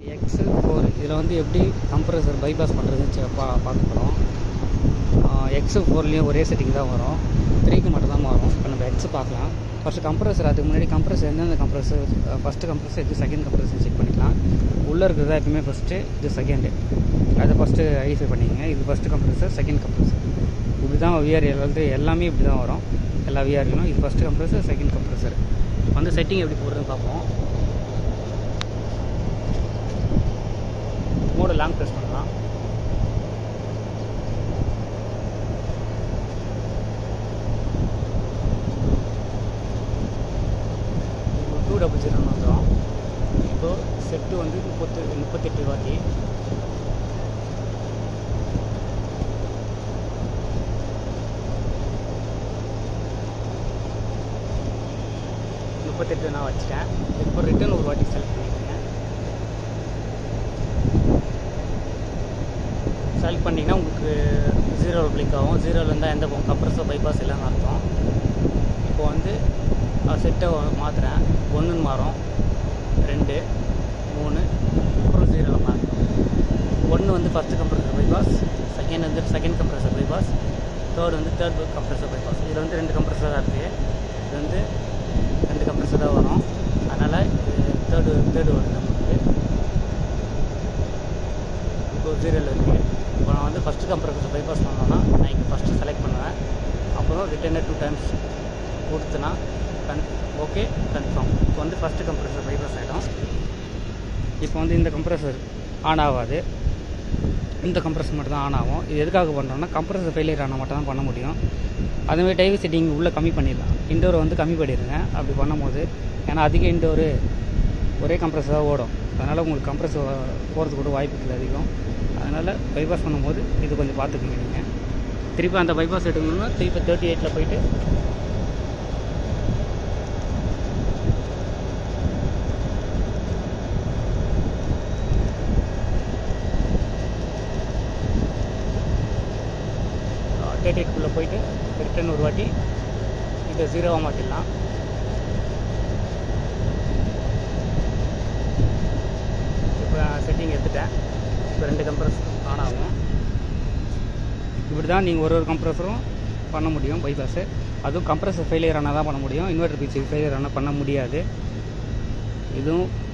XL four இதில் வந்து எப்படி கம்ப்ரஸர் பைபாஸ் பண்ணுறதுன்னு பா பார்க்க போகிறோம் எக்ஸல் ஃபோர்லேயும் ஒரே செட்டிங் தான் வரும் த்ரீக்கு மட்டும் தான் மாறும் இப்போ நம்ம எக்ஸ் பார்க்கலாம் ஃபஸ்ட்டு கம்ப்ரஸர் அதுக்கு முன்னாடி கம்ப்ரஸர் எந்தெந்த கம்ப்ரஸர் ஃபஸ்ட்டு கம்ப்ரஸர் இது செகண்ட் கம்ப்ரஸர் செக் பண்ணிக்கலாம் உள்ளே இருக்கிறதா எப்பவுமே ஃபஸ்ட்டு இது செகண்டு அதை ஃபஸ்ட்டு ஐடென்டிஃபை பண்ணிக்கங்க இது ஃபஸ்ட்டு கம்ப்ரஸர் செகண்ட் கம்ப்ரஸர் இப்படி தான் விஆர் வந்து எல்லாமே இப்படி தான் வரும் எல்லா விஆர்லையும் இது ஃபஸ்ட்டு கம்ப்ரஸர் செகண்ட் கம்ப்ரஸர் வந்து செட்டிங் எப்படி போடுறதுன்னு பார்ப்போம் மோடு லாங் ப்ரெஸ் பண்ணலாம் டூ டபுள் ஜீரோன்னு வந்துடும் இப்போது செட்டு வந்து முப்பத்து முப்பத்தெட்டு வாட்டி முப்பத்தெட்டு நான் வச்சுட்டேன் இப்போ ரிட்டன் ஒரு வாட்டி செலக்ட் பண்ணிக்கிறேன் செலக்ட் பண்ணிங்கன்னா உங்களுக்கு ஜீரோவில் கிளிக் ஆகும் ஜீரோவில் இருந்தால் எந்த கம்ப்ரஸர் பைபாஸ் இல்லைன்னு அர்த்தம் இப்போ வந்து செட்டை மாற்றுறேன் ஒன்றுன்னு மாறும் ரெண்டு மூணு அப்புறம் ஜீரோவில் மாறும் ஒன்று வந்து ஃபஸ்ட்டு கம்ப்ரஸர் பைபாஸ் செகண்ட் வந்து செகண்ட் கம்ப்ரஸர் பைபாஸ் தேர்ட் வந்து தேர்ட் கம்ப்ரஸர் பைபாஸ் இதில் வந்து ரெண்டு கம்ப்ரஸர் தான் இருக்குது இது வந்து ரெண்டு கம்ப்ரஸர் தான் வரும் அதனால் இது தேர்டு தேர்டு வருது நமக்கு இப்போ ஜீரோவில் இருக்குது இப்போ நான் வந்து ஃபஸ்ட்டு கம்ப்ரஸர் பைபாஸ் பண்ணோன்னா நான் இங்கே ஃபஸ்ட்டு செலக்ட் பண்ணுவேன் அப்புறம் ரிட்டர்னு டூ டைம்ஸ் கொடுத்தனா கன் ஓகே கன்ஃபார்ம் இப்போ வந்து ஃபஸ்ட்டு கம்ப்ரஸர் பைபாஸ் ஆகிடும் இப்போ வந்து இந்த கம்ப்ரஸர் ஆன் ஆகாது இந்த கம்ப்ரஸர் மட்டும் தான் ஆன் ஆகும் இது எதுக்காக பண்ணுறோம்னா கம்ப்ரஸர் ஃபெயிலியர் ஆனால் மட்டும் தான் பண்ண முடியும் அதுமாதிரி டைவி செட்டிங் உள்ளே கம்மி பண்ணிடலாம் இன்டோரை வந்து கம்மி பண்ணிடுங்க அப்படி பண்ணும்போது ஏன்னா அதிக இன்டோரு ஒரே கம்ப்ரஸர் தான் ஓடும் அதனால் உங்களுக்கு கம்ப்ரஸர் போகிறதுக்கு கூட வாய்ப்புகள் அதிகம் அதனால் பைபாஸ் பண்ணும்போது இது கொஞ்சம் பார்த்துக்கோங்க நீங்கள் திருப்பி அந்த பைபாஸ் எடுக்கணும்னா திருப்பி தேர்ட்டி எயிட்டில் போயிட்டு தேர்ட்டி எயிட்குள்ளே போயிட்டு ரிட்டன் ஒரு வாட்டி இதை ஜீரோவாக மாற்றிடலாம் இப்போ செட்டிங் எடுத்துட்டேன் இப்போ ரெண்டு கம்ப்ரஸ் ஆன் ஆகும் இப்படி தான் நீங்கள் ஒரு ஒரு கம்ப்ரஸரும் பண்ண முடியும் பைபாஸு அதுவும் கம்ப்ரஸர் ஃபெயிலியர் ஆனால் தான் பண்ண முடியும் இன்வெர்டர் பீச்சு ஃபெயிலியர் ஆனால் பண்ண முடியாது இதுவும்